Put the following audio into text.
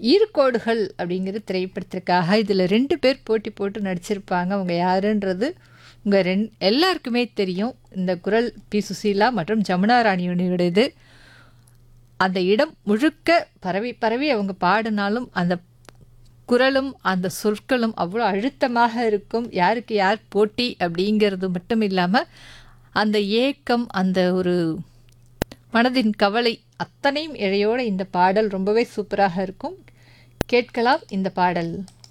ஈர்க்கோடுகள் அப்படிங்கிற திரைப்படத்திற்காக இதில் ரெண்டு பேர் போட்டி போட்டு நடிச்சிருப்பாங்க அவங்க யாருன்றது உங்கள் ரெண் எல்லாருக்குமே தெரியும் இந்த குரல் பி சுசீலா மற்றும் ஜமுனா ராணியுடையது அந்த இடம் முழுக்க பரவி பரவி அவங்க பாடினாலும் அந்த குரலும் அந்த சொற்களும் அவ்வளோ அழுத்தமாக இருக்கும் யாருக்கு யார் போட்டி அப்படிங்கிறது மட்டும் இல்லாமல் அந்த ஏக்கம் அந்த ஒரு மனதின் கவலை அத்தனையும் இழையோட இந்த பாடல் ரொம்பவே சூப்பராக இருக்கும் கேட்கலாம் இந்த பாடல்